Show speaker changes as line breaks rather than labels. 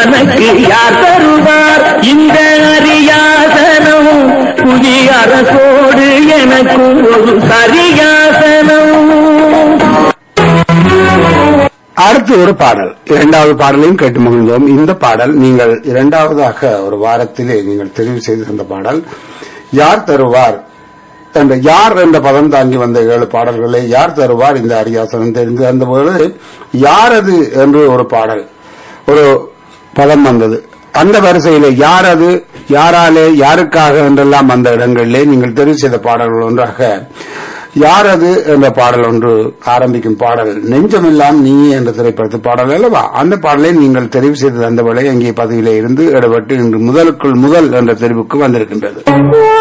தனக்கு யார் தருவார் இந்த அரியாசனம் புதி அரசோடு எனக்கு ஒரு சரியாசனம்
அடுத்து ஒரு பாடல் இரண்டாவது பாடலையும் கேட்டு மகிழ்ந்தோம் இந்த பாடல் நீங்கள் இரண்டாவதாக ஒரு வாரத்திலே நீங்கள் தெரிவு செய்து தந்த பாடல் யார் தருவார் என்ற யார் என்ற பதம் தாங்கி வந்த ஏழு பாடல்களை யார் தருவார் இந்த அரியாசனம் தெரிந்து அந்த பொழுது யார் அது என்று ஒரு பாடல் ஒரு பதம் வந்தது அந்த வரிசையிலே யார் அது யாராலே யாருக்காக என்றெல்லாம் அந்த இடங்களிலே நீங்கள் தெரிவு செய்த பாடல்கள் ஒன்றாக யார் அது என்ற பாடல் ஒன்று ஆரம்பிக்கும் பாடல் நெஞ்சமெல்லாம் நீ என்ற திரைப்படத்து பாடல் அல்லவா அந்த பாடலை நீங்கள் தெரிவு செய்து தந்த வேளை அங்கே பதவியிலே இருந்து இடப்பட்டு இன்று முதலுக்குள் முதல் என்ற தெரிவுக்கு வந்திருக்கின்றது